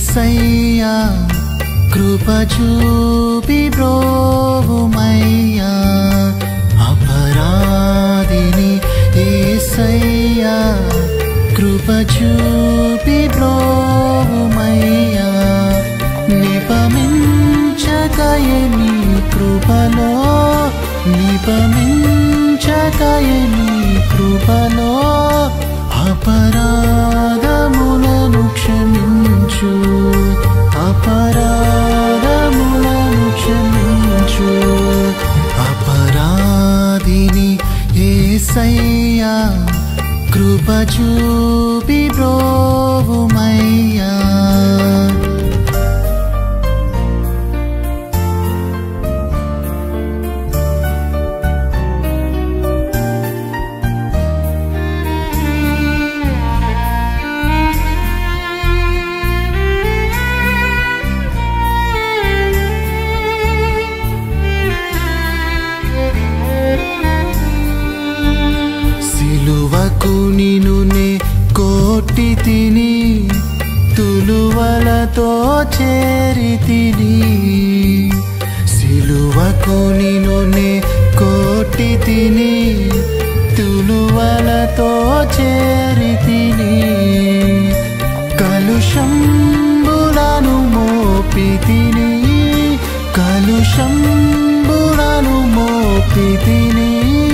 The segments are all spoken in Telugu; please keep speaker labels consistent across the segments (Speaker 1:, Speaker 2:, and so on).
Speaker 1: ఏసయ్యా కృప చూపి బ్రోవుమయ్యా అపరాధిని ఏసయ్యా కృప చూపి బ్రోవుమయ్యా నిపమించకయే నీ కృపలో నిపమించకయే నీ కృపలో అపరాధములను క్షమించు అపరాధములను క్షమించు అపరాధిని ఏసయ్యా కృప చూపి బ్రోవుమయ్యా సిలువకు నినునే కోటి తిని తులువలతో చేరి తిని సిలువకు నినునే కోటి తిని తులువలతో చేరి తిని కలుషంబులను మోపి తిని కలుషంబులను మోపి తిని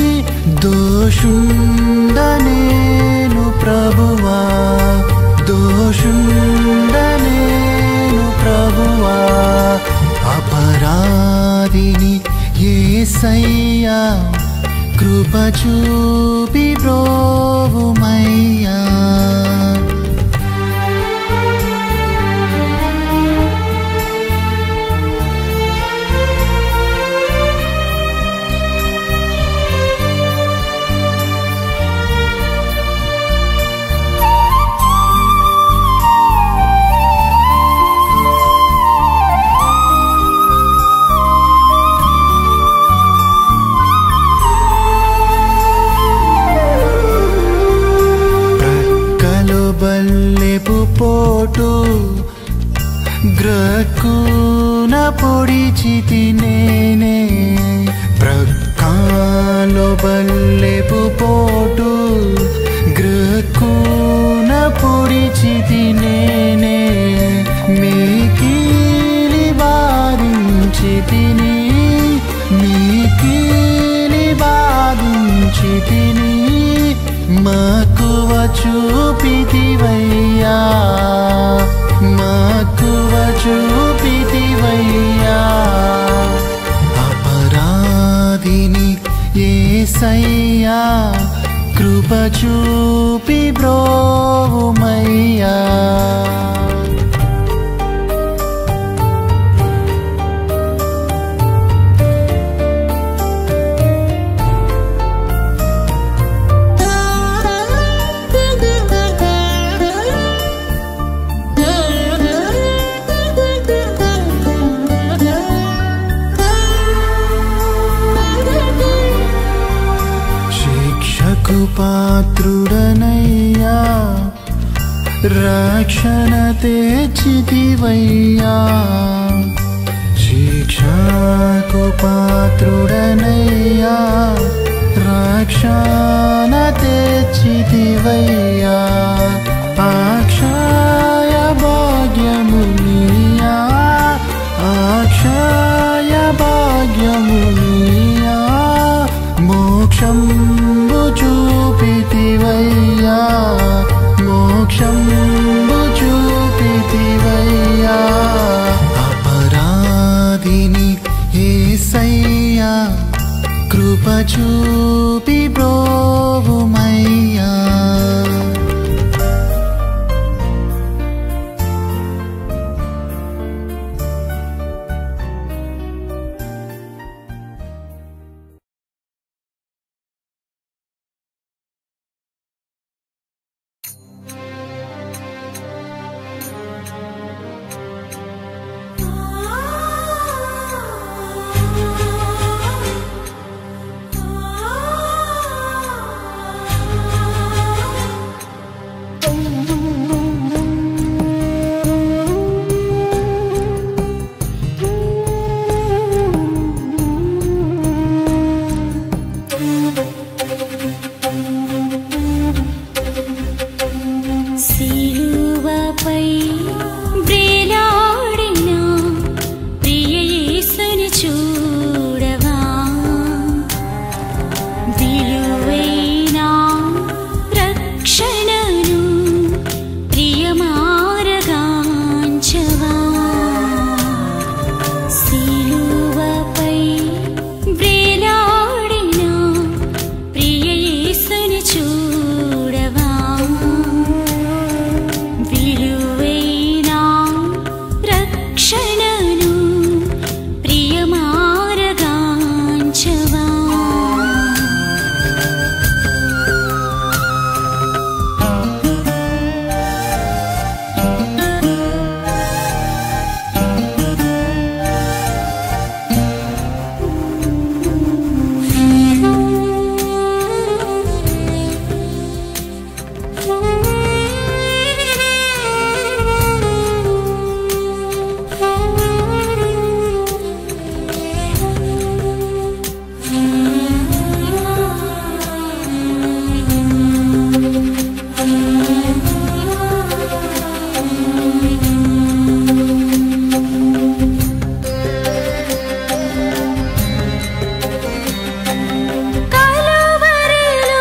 Speaker 1: దోషుండనేను ప్రభువా దోషుండనేను ప్రభువా అపరాధిని ఏసయ్యా కృప చూపి బ్రోవుమయ్యా ప్రక్కలు బల్లెపు పోటు గ్రక్కున పొడిచితి నేనే ప్రక్కాలో బల్లెపు పోటు గ్రక్కున పొడిచితి నేనే మీకీలి బాధించితిని మీకీలి బాధించితిని మక్కువ చూపితివయ్యా మక్కువ చూపితివయ్యా అపరాధిని ఏసయ్యా కృప చూపి బ్రోవుమయ్యా శిక్షకు పాత్రుడనయ్యా రక్షణ తెచ్చితివయ్యా శిక్షకు పాత్రుడనయ్యా రక్షణ తెచ్చితివయ్యా అక్షయ భాగ్యమునియా అక్షయ భాగ్యమునియా మోక్షంబు చూపితివయ్యా మోక్షంబు చూపితివయ్యా అపరాధిని ఏసయ్యా కృప చూపి బ్రోవుమయ్యా
Speaker 2: ఆ సిలువపై వ్రేలాడిన ప్రియ యేసుని చూడవా విలువైన రక్షణను ప్రియమారగాంచవా సిలువపై వ్రేలాడిన ప్రియ యేసుని చూడవా విలువైన రక్షణను ప్రియమారగాంచవా కలువరిలో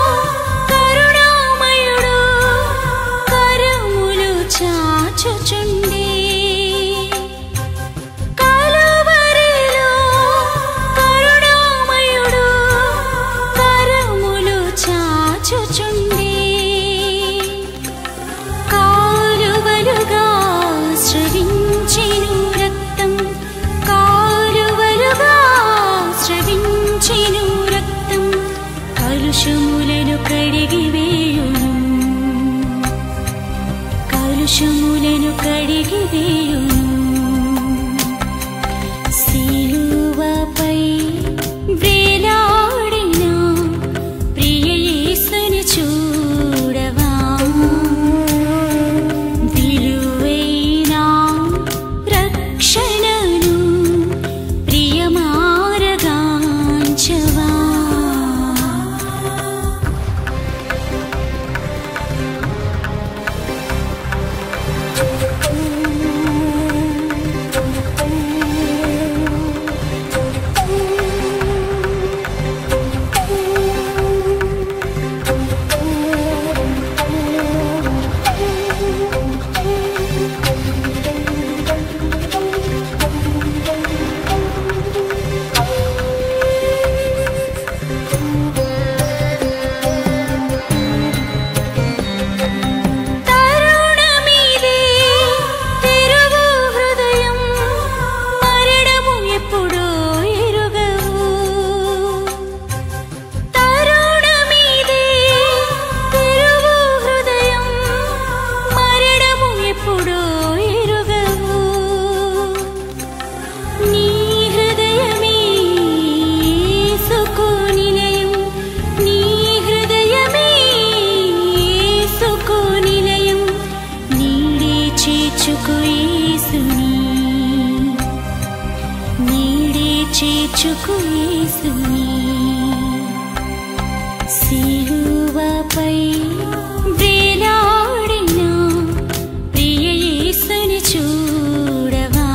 Speaker 2: కరుణామయుడు కరములు చాచుచుండి కలువరిలో కరుణామయుడు కరములు చాచుచుండి కాలువలుగా స్రవించెను రక్తం కాలువలుగా స్రవించెను రక్తం కలుషములను కడిగివేయును కలుషములను కడిగివేయును సిలువపై వ్రేలాడిన ప్రియ యేసుని చూడవా విలువైన రక్షణను ప్రియమారగాంచవా తరుణమిదే తెరువు హృదయం మరణము ఎప్పుడో ఎరుగవు తరుణమిదే తెరువు హృదయం మరణము ఎప్పుడో ఎరుగవు నీ హృదయమే యేసుకు నిలయం నీ హృదయమే యేసుకు నిలయం నీడే చేర్చుకు యేసుని నీడే చేర్చుకు యేసుని సిలువపై వ్రేలాడిన ప్రియ యేసుని చూడవా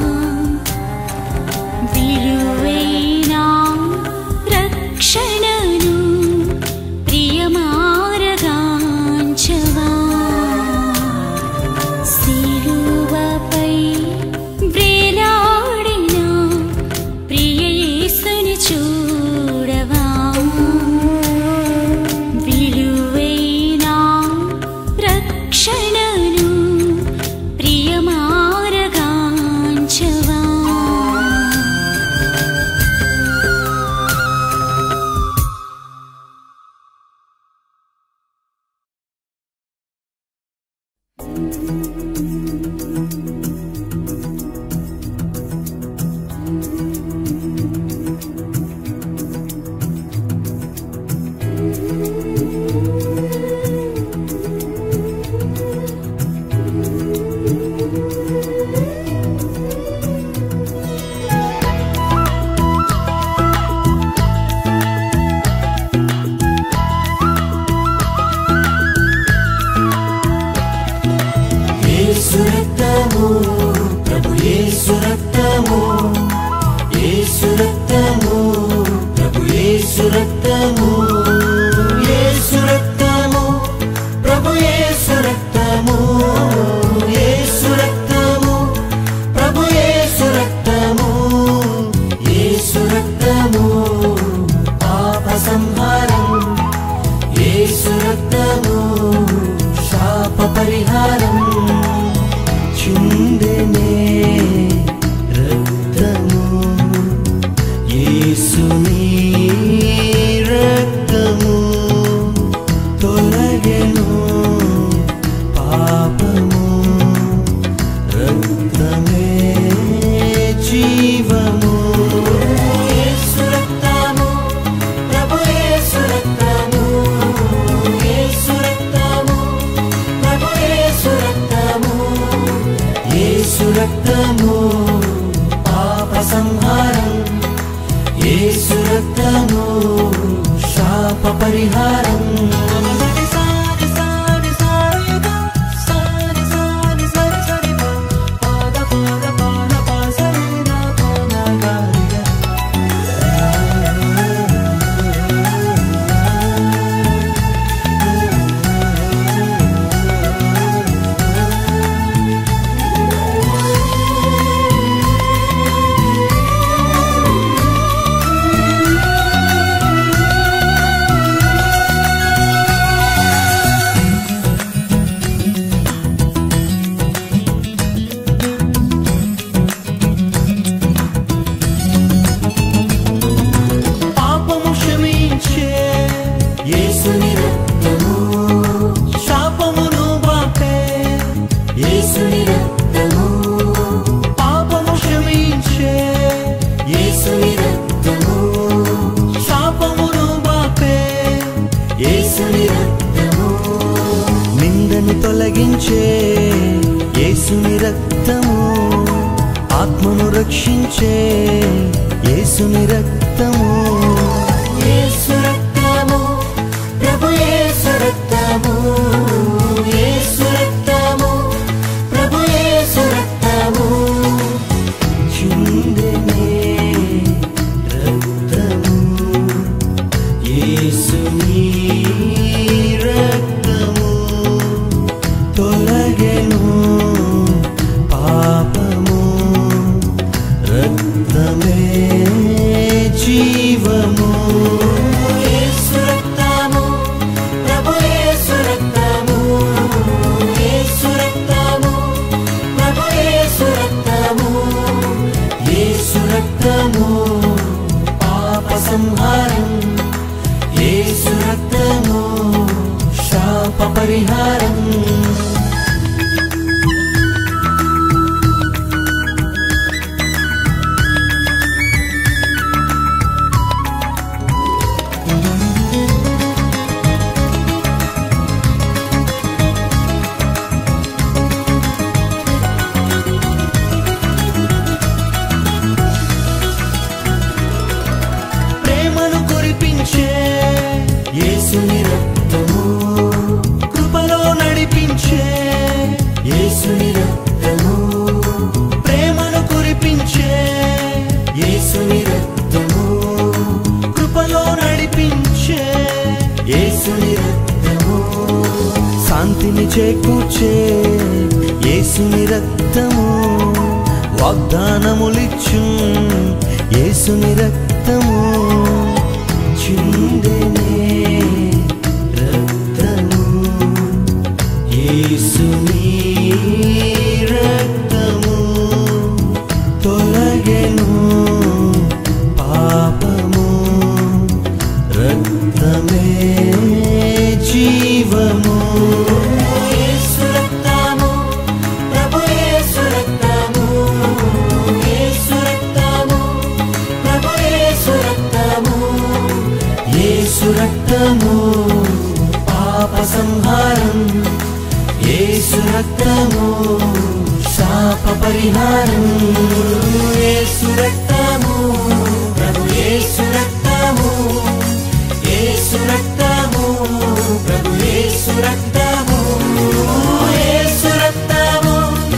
Speaker 2: విలువైన రక్షణను ప్రియమారగాంచవా సిలువపై వ్రేలాడిన ప్రియ యేసుని చూడవా విలువైన రక్షణను ప్రియమారగాంచవా
Speaker 3: ఆ యేసు రక్తము ప్రభు యేసు రక్తము యేసు రక్తము ప్రభు యేసు రక్తము యేసు రక్తము ప్రభు యేసు రక్తము యేసు రక్తము ప్రభు యేసు రక్తము యేసు రక్తము పాప సంహారం యేసు రక్తము శాప పరిహారం చిందెనే రక్తము యేసుని రక్తము తొలగెను పాపము రక్తమే జీవము యేసు రక్తము ప్రభు యేసు రక్తము యేసు రక్తము ప్రభు యేసు రక్తము యేసు రక్తము పాప సంహారం యేసు రక్తము శాప పరిహారం పాపము క్షమించే యేసుని రక్తము శాపమును బాపే యేసుని రక్తము పాపము క్షమించే యేసుని రక్తము శాపమును బాపే యేసుని రక్తము నిందను తొలగించే యేసుని రక్తము ఆత్మను రక్షించే యేసుని రక్తము యేసు రక్తము ప్రభు యేసు రక్తము యేసు రక్తము ప్రభు యేసు రక్తము చిందెనే రక్తము యేసుని రక్తము తొలగెను పాపము రక్తమే జీవము యేసు రక్తము ప్రభు యేసు రక్తము యేసు రక్తము ప్రభు యేసు రక్తము యేసు రక్తము పాప సంహారం యేసు రక్తము శాప పరిహారం ప్రేమను కురిపించే యేసుని రక్తము కృపలో నడిపించే యేసుని రక్తము ప్రేమను కురిపించే యేసుని రక్తము కృపలో నడిపించే యేసుని రక్తము శాంతిని చేకూర్చే యేసుని రక్తము వాగ్దానములిచ్చు యేసుని రక్తము చిందెనే రక్తము యేసుని రక్తము తొలగెను పాపము రక్తమే జీవము యేసు రక్తము ప్రభు యేసు రక్తము యేసు రక్తము ప్రభు యేసు రక్తము యేసు రక్తము పాప సంహారం యేసు రక్తము శాప పరిహారం యేసు రక్తము ప్రభు యేసు రక్తము యేసు రక్తము ప్రభు యేసు రక్తము యేసు రక్తము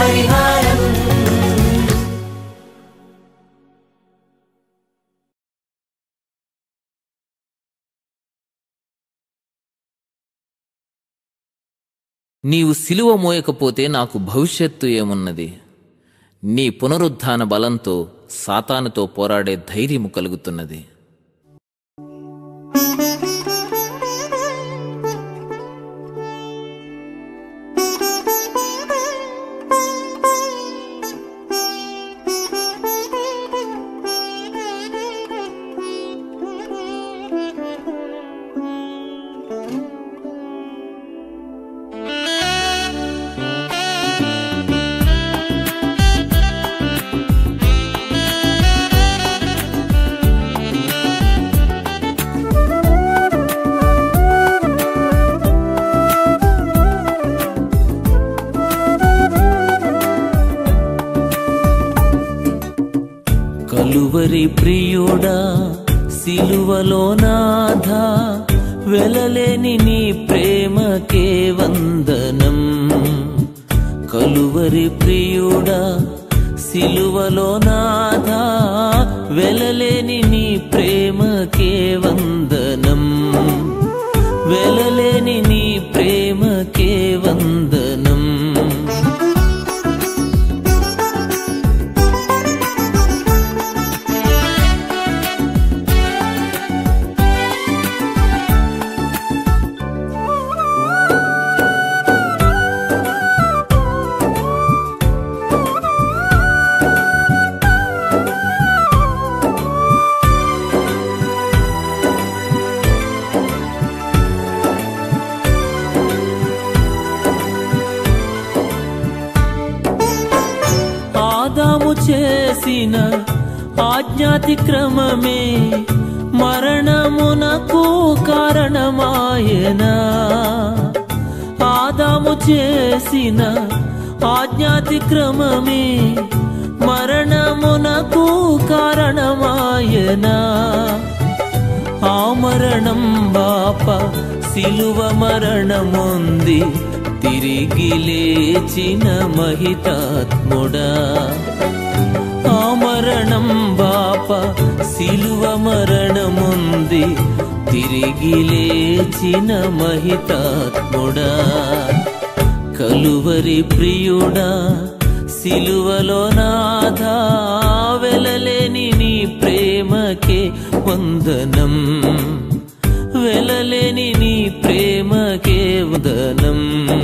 Speaker 3: పరిహారం
Speaker 4: నీవు సిలువ మోయకపోతే నాకు భవిష్యత్తు ఏమున్నది నీ పునరుత్థాన బలంతో సాతానుతో పోరాడే ధైర్యము కలుగుతున్నది కలువరి ప్రియుడా సిలువలో నాథ వెలలేని నీ ప్రేమకే వందనం కలువరి ప్రియుడా సిలువలో నాథ వెలలేని నీ ప్రేమకే వందనం వెలలేని నీ ప్రేమకే వందనం ఆదాము చేసిన ఆజ్ఞాతిక్రమమే మరణమునకు కారణమాయనా ఆదాము చేసిన ఆజ్ఞాతిక్రమమే మరణమునకు కారణమాయనా ఆ మరణం బాప సిలువ మరణముంది తిరిగి లేచిన మహితాత్ముడా ఆ మరణం బాప సిలువ మరణముంది తిరిగి లేచిన మహితాత్ముడా కలువరి ప్రియుడా సిలువలో నాథా వెలలేని నీ ప్రేమకే వందనం వెలలేని నీ ప్రేమకే వందనం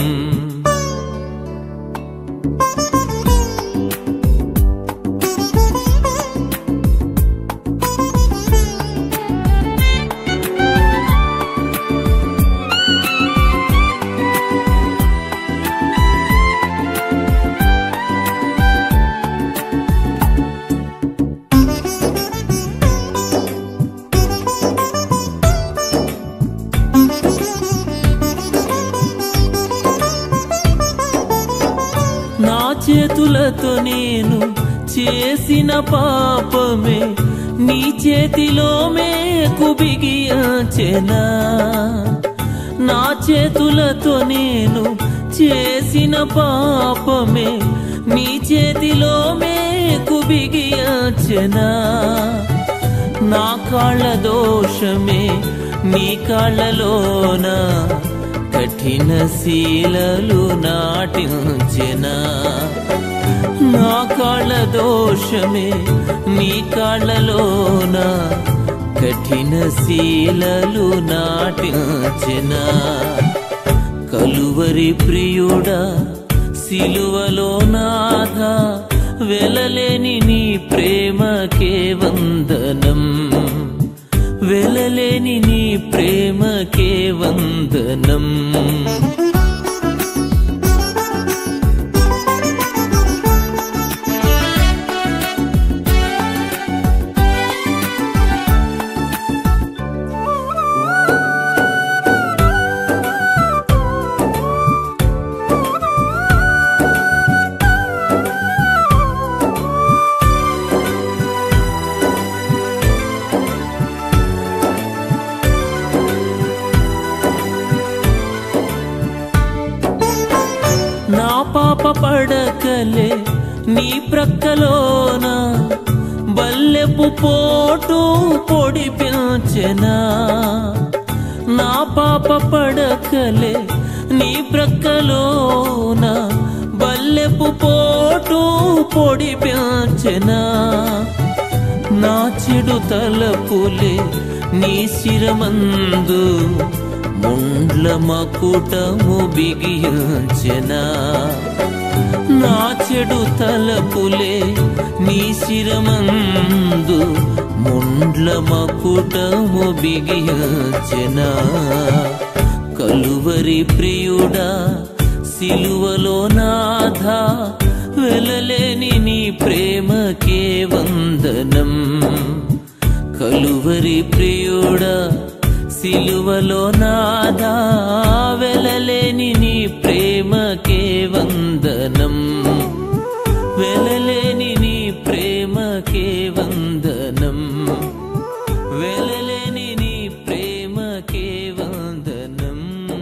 Speaker 4: నా చేతులతో నేను చేసిన పాపమే నీ చేతిలో మేకు బిగియాచెనా నా చేతులతో నేను చేసిన పాపమే నీ చేతిలో మేకు బిగియాచెనా నా కాళ్ళ దోషమే నీ కాళ్ళలోన కఠిన శీలలు నాటించెనా నా కాళ్ళ దోషమే నీ కాళ్ళలోన కఠిన శీలలు నాటించెనా కలువరి ప్రియుడా సిలువలో నాథ వెలలేని నీ ప్రేమకే వందనం వెలలేని నీ ప్రేమకే వందనం పాప పడకలే నీ ప్రక్కలోన బల్లెపు పోటు పొడిపించెనా నా పాప పడకలే నీ ప్రక్కలోన బల్లెపు పోటు పొడిపించెనా నా చెడు తలపులే నీ శిరమందు ముండ్ల మకుటము బిగించెనా నా చెడు తలపులే నీ శిరమందు ముండ్ల మకుటము బిగించెనా కలువరి ప్రియుడా సిలువలో నాథా వెలలేని నీ ప్రేమకే వందనం కలువరి ప్రియుడా సిలువలో నాదా వెలలేని నీ ప్రేమకే వందనం వెలలేని నీ ప్రేమకే వందనం వెలలేని నీ ప్రేమకే వందనం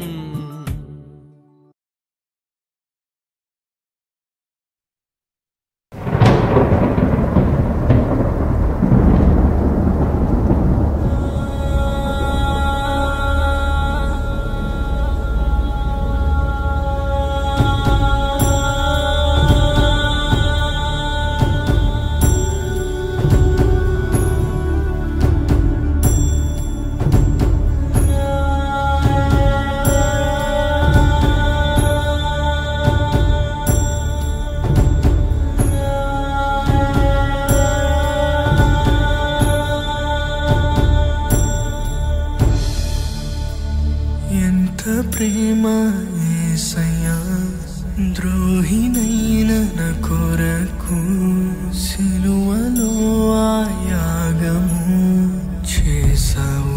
Speaker 1: ఎంత ప్రేమ ఏసయ్యా ద్రోహినైన నా కొరకు సిలువలో ఆ యాగము చేసావు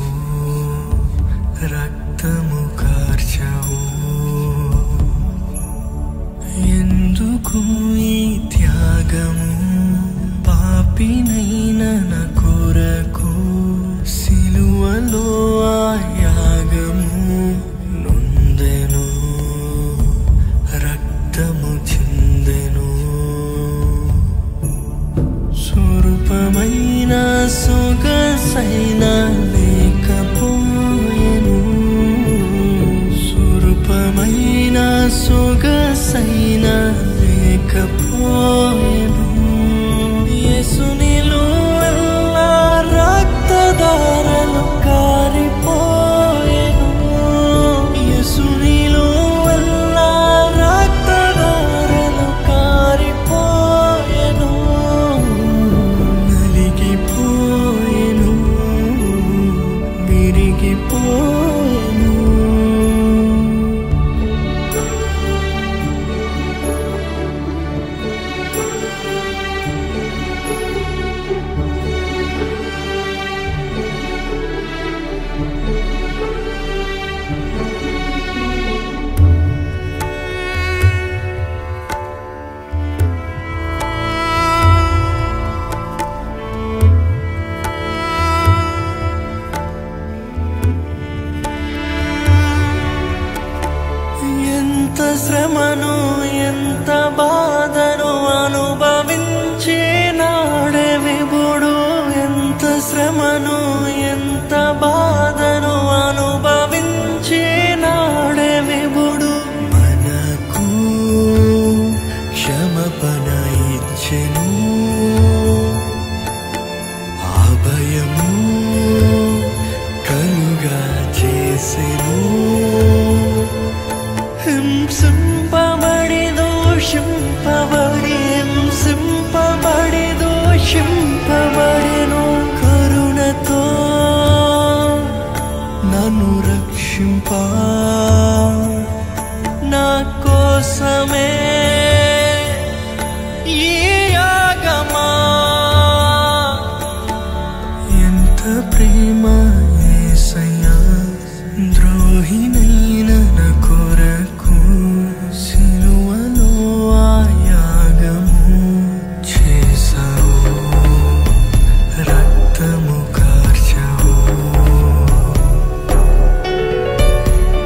Speaker 1: రక్తము కార్చావు ఎందుకు ఈ త్యాగము పాపినైన నా కొరకు సిలువలో ఆ యాగము నొందెను రక్తము చిందెను స్వరూపమైన సొగసైన లేకపోయెను స్వరూపమైన సొగసైన లేకపోయెను యేసునిలో అల్లా రక్తధారలు కారిపోయెను యేసునిలో అల్లా రక్తధారలు కారిపోయెను నలిగిపోయెను విరిగిపోయెను ఎంత శ్రమను ఎంత బాధను అనుభవించి నాడే విభుడు ఎంత శ్రమను ఎంత బాధను అనుభవించి నాడే విభుడు మనకు క్షమపణ ఇచ్చెను అభయము కలుగా చేసెను హింసింపబడి దోషింపబడి హింసింపబడి దోషింపబడిను కరుణతో నన్ను రక్షింప నా కోసమే ఈ యాగమా ఎంత ప్రేమ యేసయ్యా ద్రోహినైన నా కొరకు సిలువలో ఆ యాగము చేసావు రక్తము కార్చావు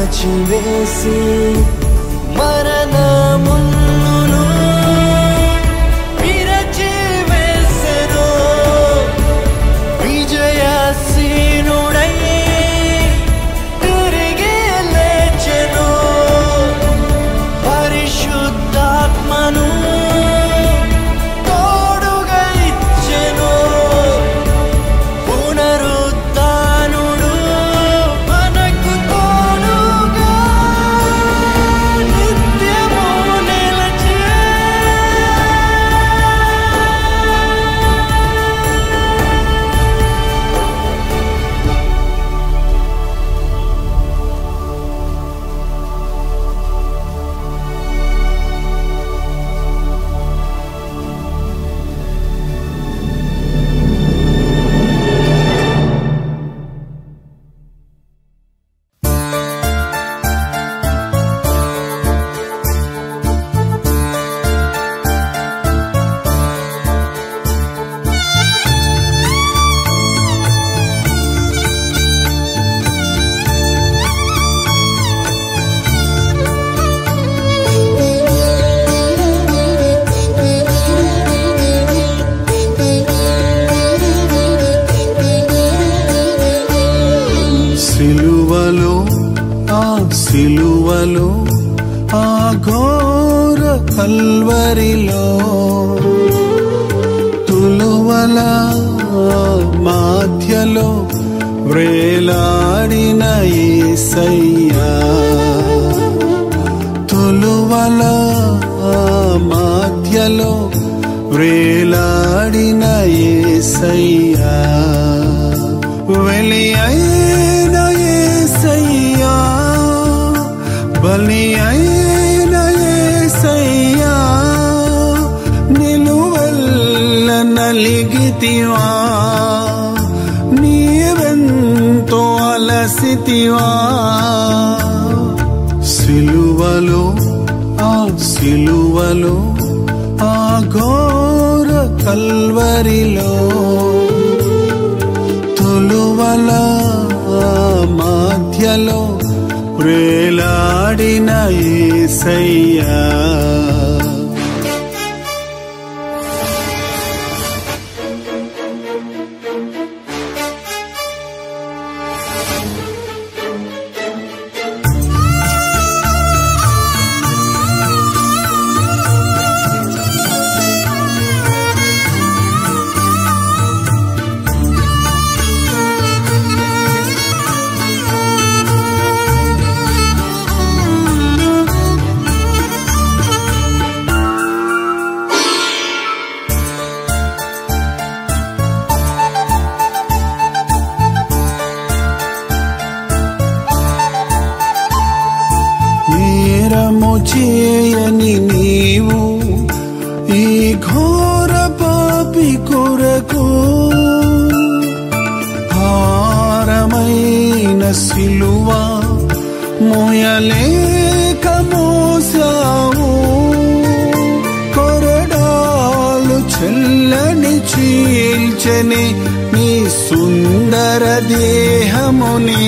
Speaker 1: కాల్చివేసి మరణమును విరచివేసెను విజయసీనుడై తిరిగి లేచెను పరిశుద్ధాత్మను తోడుగా ఇచ్చెను పునరుద్ధానుడు మనకు తోడుగా నిత్యము నిలచే
Speaker 5: సిలువలో ఆ సిలువలో ఆ ఘోర కల్వరిలో తులువల మాధ్యలో వ్రేలాడిన ఏసయ్యా తులువల మాధ్యలో వ్రేలాడిన ఏసయ్యా వెలి అయిన ఏసయ్యా బలి అయిన ఏసయ్యా నిలువెల్ల నలిగితివా నీవెంతో అలసితివా సిలువలో ఆ సిలువలో ఆ ఘోర కల్వరిలో తులువల మధ్యలో ప్రేలాడిన ఏసయ్యా నేరము చేయని నీవు ఈ ఘోర పాపి కొరకు భారమైన సిలువ మోయలేక మోసావు కొరడాలు చెల్లని చీల్చని నీ సుందర దేహమునే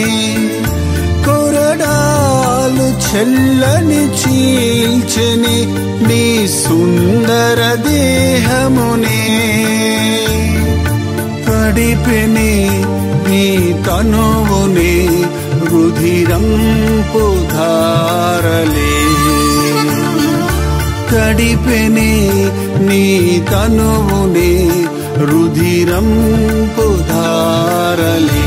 Speaker 5: కొరడాలు చెల్లని చీల్చని నీ సుందర దేహమునే తడిపెని నీ తనువునే రుధిరంపు ధారలే తడిపెని నీ తనువునే రుధిరంపు ధారలే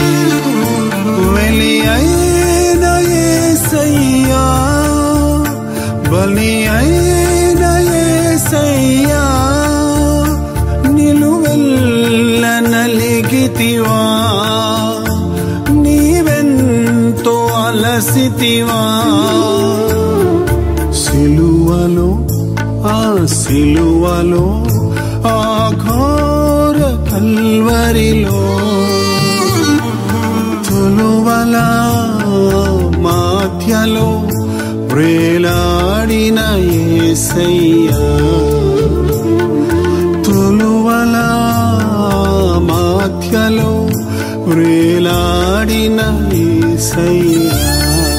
Speaker 5: వెలి అయిన ఏసయ్యా బలి అయిన ఏసయ్యా నిలువెల్ల నలిగితివా నీవెంతో అలసితివా సిలువలో ఆ సిలువలో ఆ ఘోర కల్వరిలో తులువల మాధ్యలో వ్రేలాడిన ఏసయ్యా తులువల మాధ్యలో వ్రేలాడిన ఏసయ్యా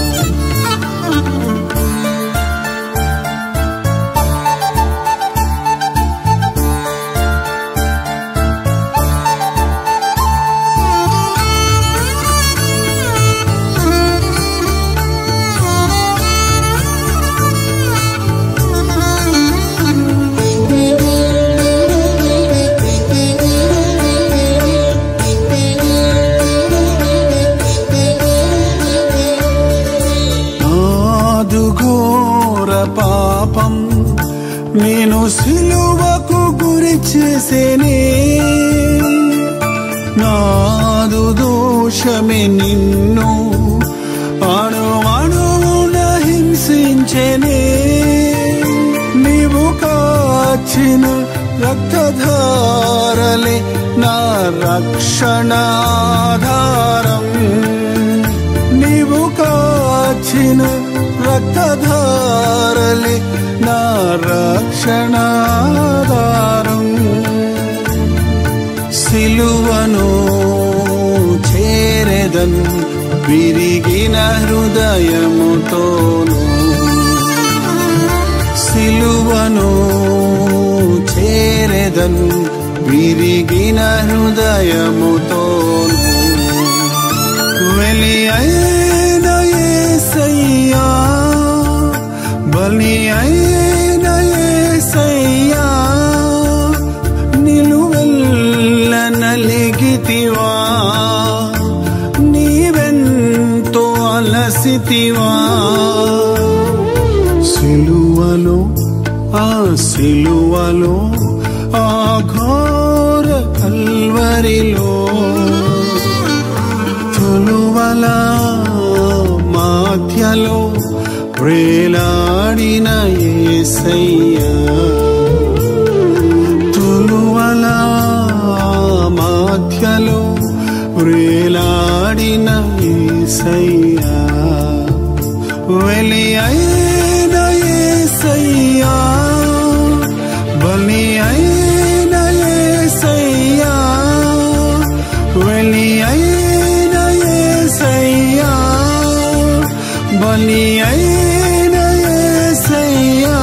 Speaker 5: చేసేనే నాదు దోషమే నిన్ను అణు అణువున హింసించెనే నీవు కాచిన రక్తధారలే నా రక్షణాధారం నీవు కాచిన రక్తధారలే నా రక్షణాధారం సిలువను చేరెదన్ విరిగిన హృదయముతోను సిలువను చేరెదన్ విరిగిన హృదయముతోను వెలి అయిన యేసయ్యా బలి అయిన యేసయ్యా నిలువెల్ల నలిగితివా నీవెంతో అలసితివా సిలువలో ఆ సిలువలో ఆ ఘోర కల్వరిలో తులువల మాధ్యలో ప్రేలాడిన ఏసయ్యా తులువల మాధ్యలో ప్రేలాడిన ఏసయ్యా వెలి అయిన ఏసయ్యా బలి అయిన ఏసయ్యా వెలి అయిన ఏసయ్యా బలి అయిన ఏసయ్యా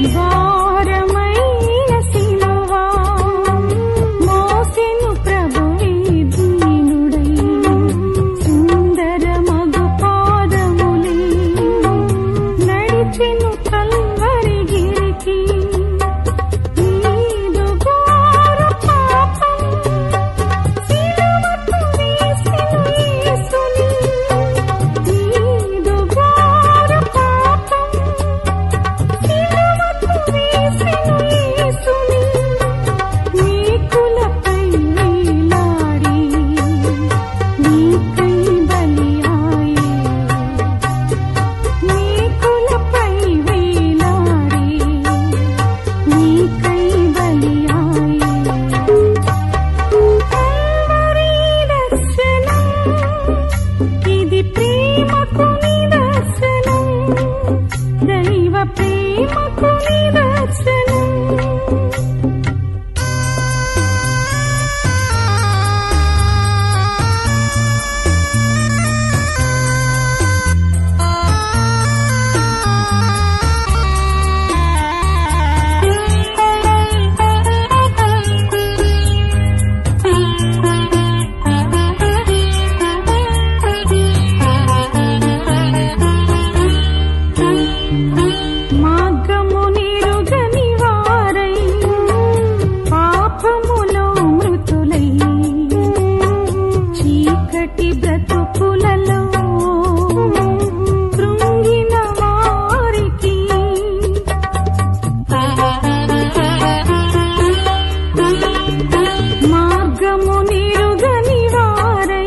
Speaker 6: భారమైన సిలువా మోసెను ప్రభువే దీనుడై సుందర మగు పాదములే నడిచెను కల్వరి గిరికి నీదు ఘోర పాపం సిలువకు వేసెను యేసుని నీదు ఘోర పాపం సిలువకు వేసెను యేసుని నీకులపై వేలాడి నీకై బలియాయే నీకులపై వేలాడి నీకై బలియాయే కల్వరి దర్శనం ఇది ప్రేమకు నిదర్శనం దైవ ప్రేమకు నిదర్శనం మార్గము నిరుగని వారై పాపములో మృతులై చీకటి బ్రతుకులలో కృంగిన వారికి మార్గము నిరుగని వారై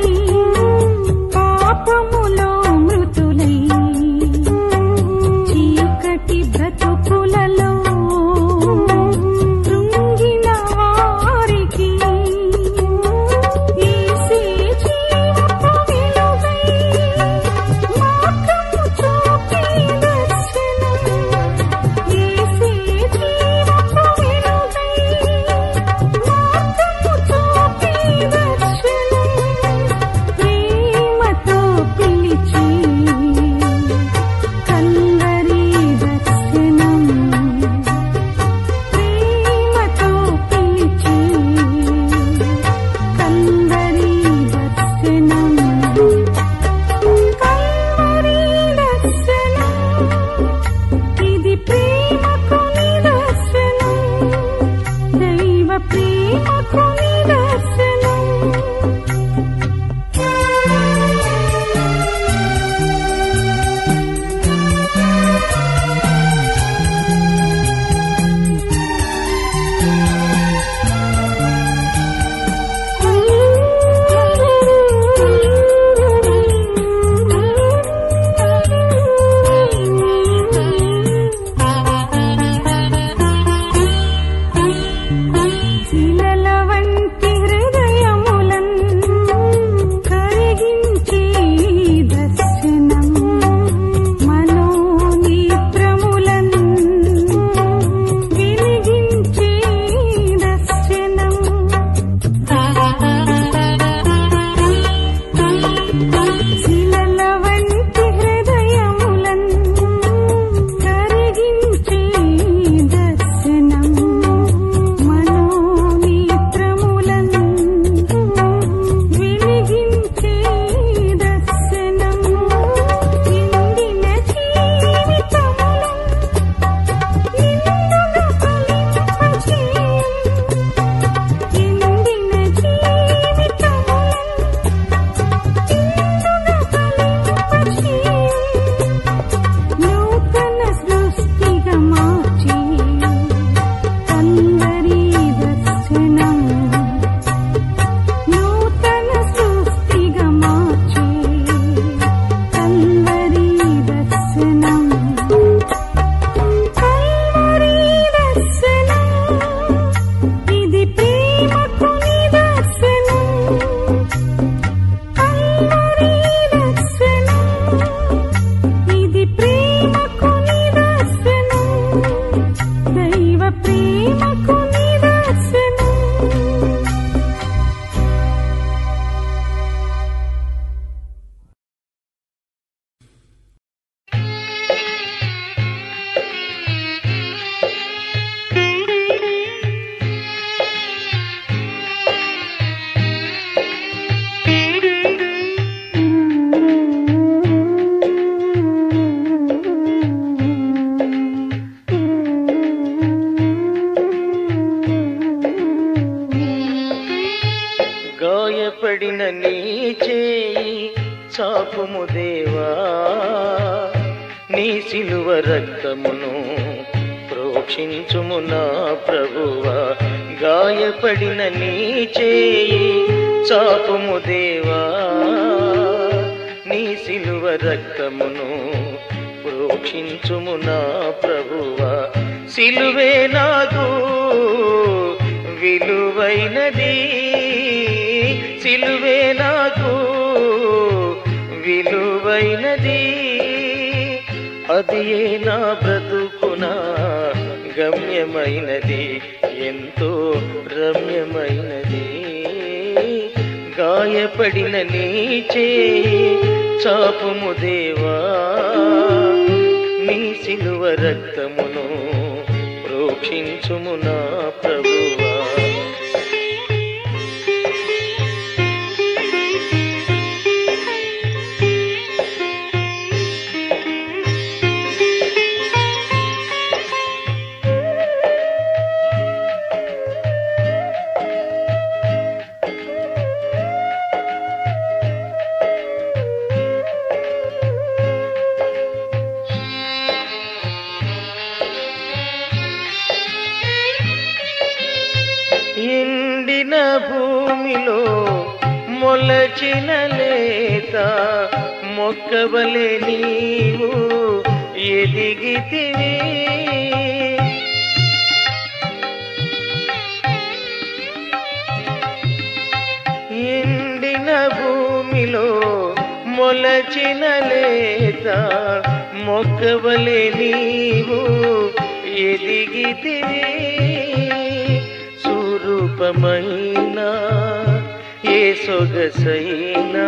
Speaker 6: పాపములో మృతులై చీకటి
Speaker 7: నీ చేయి చాపుము దేవా నీ సిలువ రక్తమును ప్రోక్షించుము నా ప్రభువా గాయపడిన నీ చేయి చాపుము దేవా నీ సిలువ రక్తమును ప్రోక్షించుము నా ప్రభువా సిలువే నాకు విలువైనది సిలువే నాకు విలువైనది అది ఏ నా బ్రతుకున గమ్యమైనది ఎంతో రమ్యమైనది గాయపడిన నీ చేయి చాపుము దేవా నీ సిలువ రక్తమును ప్రోక్షించుము నా ప్రభువా ఎండిన భూమిలో మొలచిన లేత మొక్కవలే నీవు ఎదిగితివి ఎండిన భూమిలో మొలచిన లేత మొక్కవలే నీవు ఎదిగితివి స్వరూపమైన ఏ సొగసైనా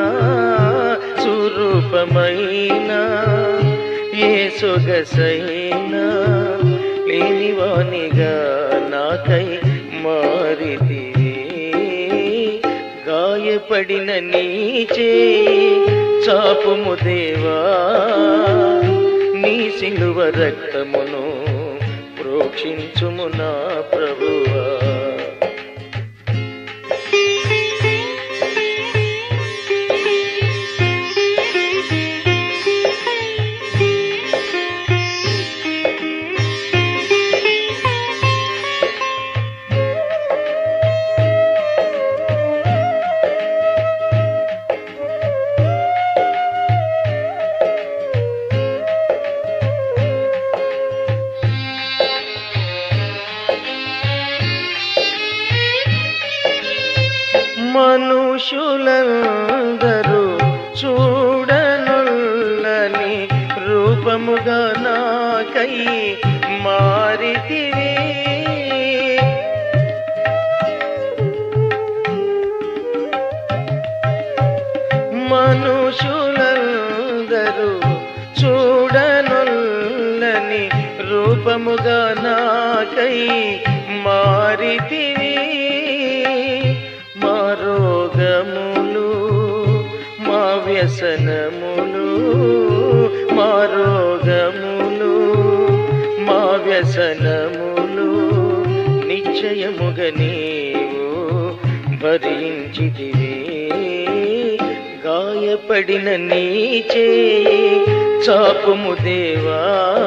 Speaker 7: స్వరూపమైన ఏ సొగసైనా లేనివానిగా నాకై మారితివి గాయపడిన నీ చేయి చాపుము దేవా నీ సిలువ రక్తమును ప్రోక్షించుము నా ప్రభువా మనుషులందరూ చూడనుల్లని రూపముగా నాకై మారితివి మనుషులందరూ చూడనుల్లని రూపముగా నాకై మారితివి మా రోగములు మా వ్యసనములు మా రోగములు మా వ్యసనములు నిశ్చయముగ నీవు భరించితివి గాయపడిన నీ చేయి చాపుము దేవా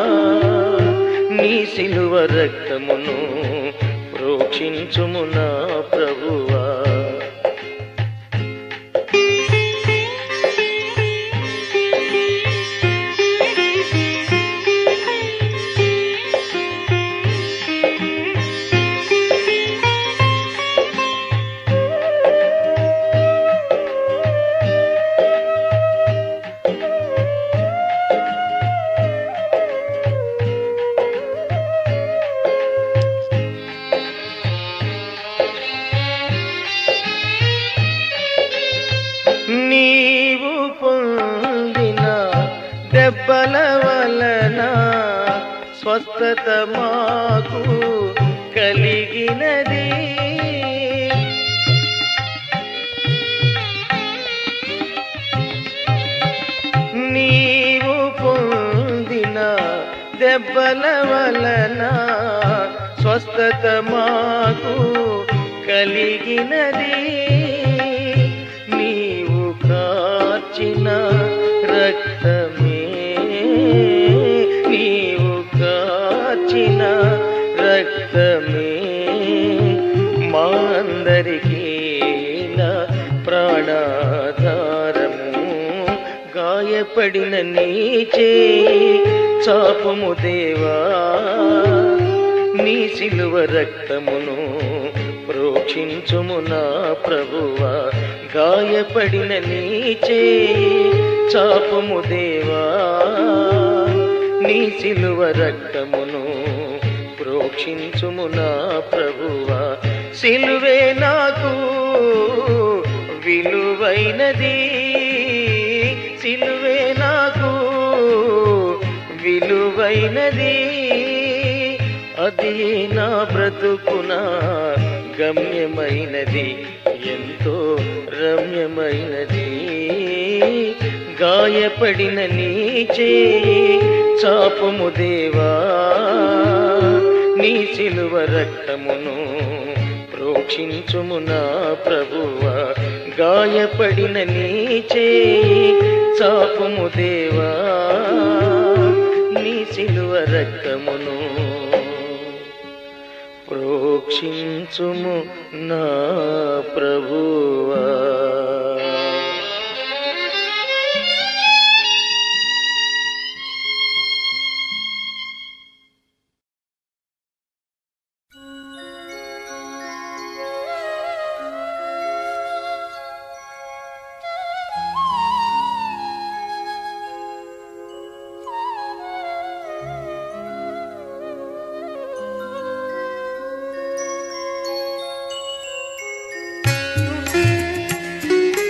Speaker 7: నీ సిలువ రక్తమును ప్రోక్షించుము నా ప్రభువా నీవు పొందిన దెబ్బల వలన స్వస్థత మాకు కలిగినది నీవు పొందిన దెబ్బల వలన స్వస్థత మాకు కలిగినది నీ కార్చిన రక్తమే మా అందరికీ నా ప్రాణాధారము గాయపడిన నీచే చాపము దేవా నీ సిలువ రక్తమును ప్రోక్షించుము నా ప్రభువా గాయపడిన నీచే చాపము దేవా నీ సిలువ రక్తమును ప్రోక్షించుము నా ప్రభువా సిలువే నాకు విలువైనది సిలువే నాకు విలువైనది అది నా బ్రతుకున గమ్యమైనది ఎంతో రమ్యమైనది గాయపడిన నీచే చాపము దేవా నీ సిలువ రక్తమును ప్రోక్షించుము నా ప్రభువా గాయపడిన నీచే చాపము దేవా నీ సిలువ రక్తమును ప్రోక్షించుము నా ప్రభువా
Speaker 8: ఆ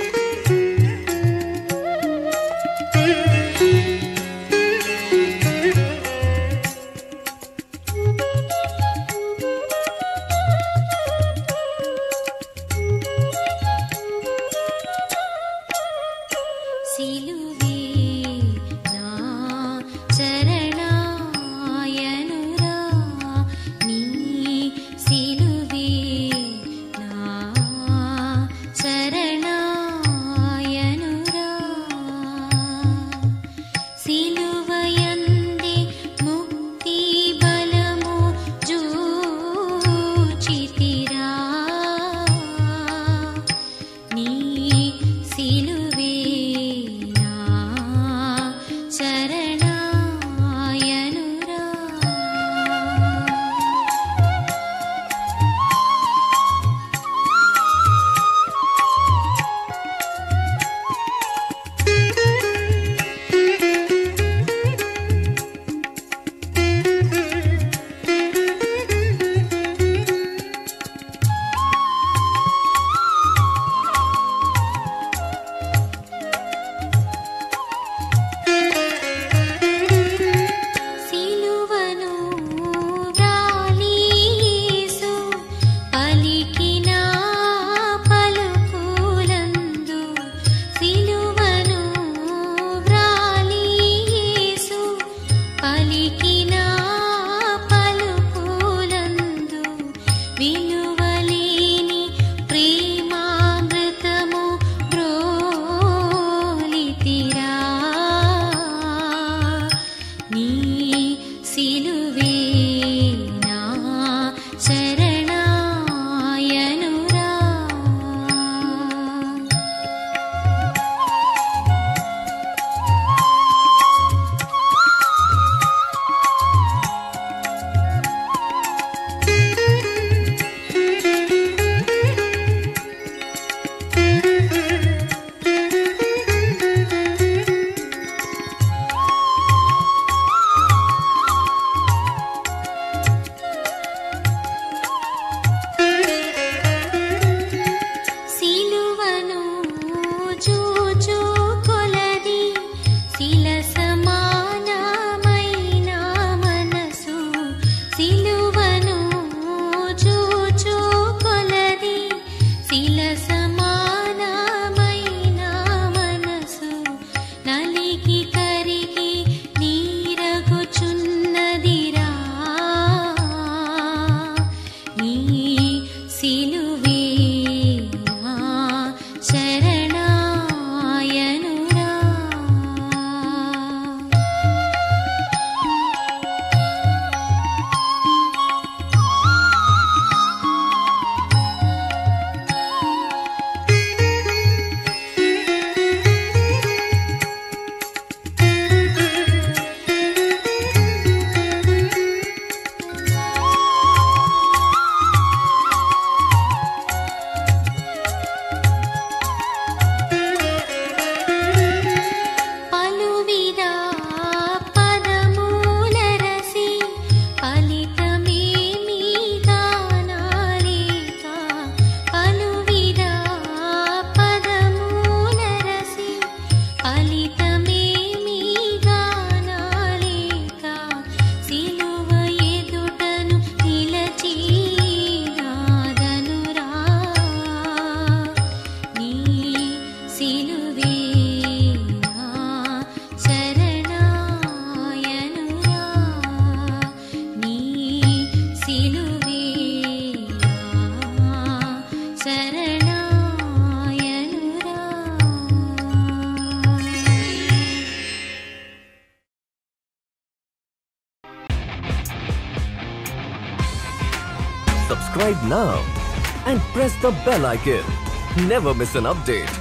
Speaker 8: subscribe now and press the bell icon. Never miss an update.